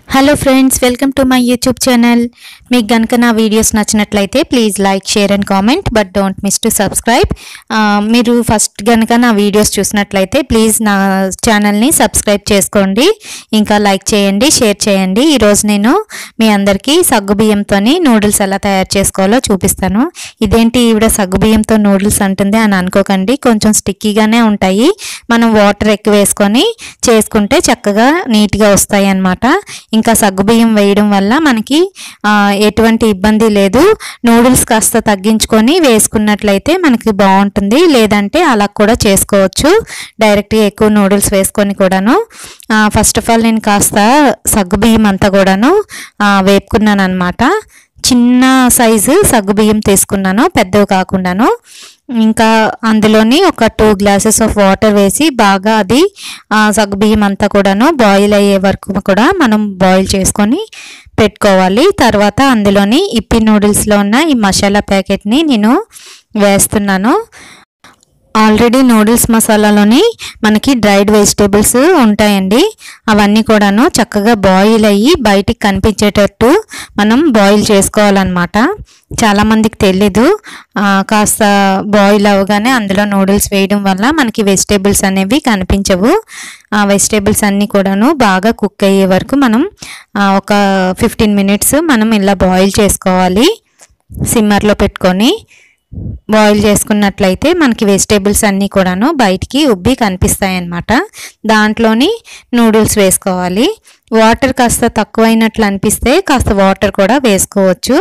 hello friends welcome to my YouTube channel మీకు గనుక నా వీడియోస్ నచ్చినట్లయితే please like share and comment but don't miss to subscribe మీరు first గనుక నా వీడియోస్ చూసినట్లయితే ప్లీజ్ నా ఛానల్ని సబ్స్క్రైబ్ చేసుకోండి ఇంకా లైక్ చేయండి షేర్ చేయండి ఈరోజు నేను మీ అందరికీ సగ్గుబియ్యంతో నూడిల్స్ ఎలా తయారు చేసుకోవాలో చూపిస్తాను ఇదేంటి ఈవిడ సగ్గుబియ్యంతో నూడిల్స్ అంటుంది అని అనుకోకండి కొంచెం స్టిక్కీగానే ఉంటాయి మనం వాటర్ ఎక్కువ వేసుకొని చేసుకుంటే చక్కగా నీట్గా వస్తాయి అన్నమాట ఇంకా సగ్గుబియ్యం వేయడం వల్ల మనకి ఆ, ఎటువంటి ఇబ్బంది లేదు నూడిల్స్ కాస్త తగ్గించుకొని వేసుకున్నట్లయితే మనకి బాగుంటుంది లేదంటే అలా కూడా చేసుకోవచ్చు డైరెక్ట్గా ఎక్కువ నూడిల్స్ వేసుకొని కూడాను ఫస్ట్ ఆఫ్ ఆల్ నేను కాస్త సగ్గుబియ్యం అంతా కూడాను ఆ, వేపుకున్నాను అనమాట చిన్న సైజు సగ్గుబియ్యం తీసుకున్నాను పెద్దవి కాకుండాను ఇంకా అందులోని ఒక టూ గ్లాసెస్ ఆఫ్ వాటర్ వేసి బాగా అది ఆ, సగ్గుబియ్యం అంతా కూడాను బాయిల్ అయ్యే వరకు కూడా మనం బాయిల్ చేసుకొని పెట్టుకోవాలి తర్వాత అందులోని ఇప్పి నూడిల్స్లో ఉన్న ఈ మసాలా ప్యాకెట్ని నేను వేస్తున్నాను ఆల్రెడీ నూడిల్స్ మసాలాలోని మనకి డ్రైడ్ వెజిటేబుల్స్ ఉంటాయండి అవన్నీ కూడాను చక్కగా బాయిల్ అయ్యి బయటికి కనిపించేటట్టు మనం బాయిల్ చేసుకోవాలన్నమాట చాలామందికి తెలీదు ఆ, కాస్త బాయిల్ అవ్వగానే అందులో నూడిల్స్ వేయడం వల్ల మనకి వెజిటేబుల్స్ అనేవి కనిపించవు ఆ వెజిటేబుల్స్ అన్నీ కూడాను బాగా కుక్ అయ్యే వరకు మనం ఆ, ఒక ఫిఫ్టీన్ మినిట్స్ మనం ఇలా బాయిల్ చేసుకోవాలి సిమ్మర్లో పెట్టుకొని బాయిల్ చేసుకున్నట్లయితే మనకి వెజిటేబుల్స్ అన్నీ కూడాను బయటికి ఉబ్బి కనిపిస్తాయి అన్నమాట దాంట్లోని నూడిల్స్ వేసుకోవాలి వాటర్ కాస్త తక్కువైనట్లు అనిపిస్తే కాస్త వాటర్ కూడా వేసుకోవచ్చు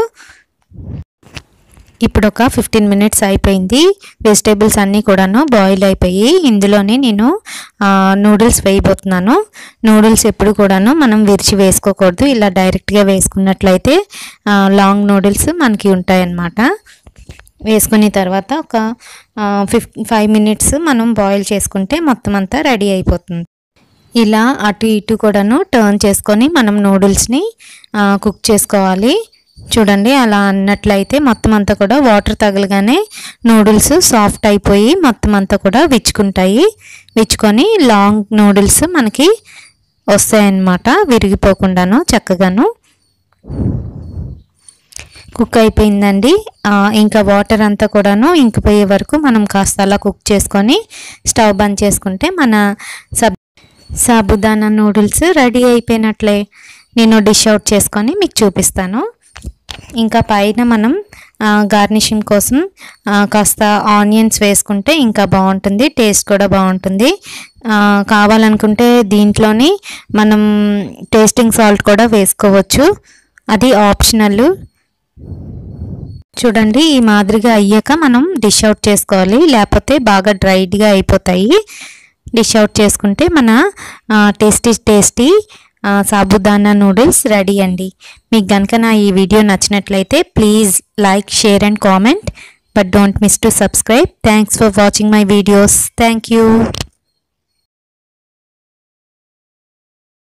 ఇప్పుడు ఒక ఫిఫ్టీన్ మినిట్స్ అయిపోయింది వెజిటేబుల్స్ అన్నీ కూడాను బాయిల్ అయిపోయి ఇందులోని నేను నూడిల్స్ వేయబోతున్నాను నూడిల్స్ ఎప్పుడు కూడాను మనం విరిచి వేసుకోకూడదు ఇలా డైరెక్ట్గా వేసుకున్నట్లయితే ఆ, లాంగ్ నూడిల్స్ మనకి ఉంటాయన్నమాట వేసుకున్న తర్వాత ఒక ఫిఫ్ ఫైవ్ మినిట్స్ మనం బాయిల్ చేసుకుంటే మొత్తం అంతా రెడీ అయిపోతుంది ఇలా అటు ఇటు కూడాను టర్న్ చేసుకొని మనం నూడిల్స్ని కుక్ చేసుకోవాలి చూడండి అలా అన్నట్లయితే మొత్తం అంతా కూడా వాటర్ తగలగానే నూడిల్స్ సాఫ్ట్ అయిపోయి మొత్తం అంతా కూడా విచ్చుకుంటాయి విచ్చుకొని లాంగ్ నూడిల్స్ మనకి వస్తాయన్నమాట విరిగిపోకుండాను చక్కగాను కుక్ అయిపోయిందండి ఆ, ఇంకా వాటర్ అంతా కూడాను ఇంకిపోయే వరకు మనం కాస్త అలా కుక్ చేసుకొని స్టవ్ బంద్ చేసుకుంటే మన సబ్ సాబుదానా నూడిల్స్ రెడీ అయిపోయినట్లే నేను డిష్ అవుట్ చేసుకొని మీకు చూపిస్తాను ఇంకా పైన మనం గార్నిషింగ్ కోసం ఆ, కాస్త ఆనియన్స్ వేసుకుంటే ఇంకా బాగుంటుంది టేస్ట్ కూడా బాగుంటుంది ఆ, కావాలనుకుంటే దీంట్లోని మనం టేస్టింగ్ సాల్ట్ కూడా వేసుకోవచ్చు అది ఆప్షనల్ చూడండి ఈ మాదిరిగా అయ్యాక మనం డిష్ అవుట్ చేసుకోవాలి లేకపోతే బాగా డ్రైడ్గా అయిపోతాయి డిష్ అవుట్ చేసుకుంటే మన tasty tasty sabudana noodles ready అండి మీకు కనుక నా ఈ వీడియో నచ్చినట్లయితే please like share and comment but don't miss to subscribe thanks for watching my videos thank you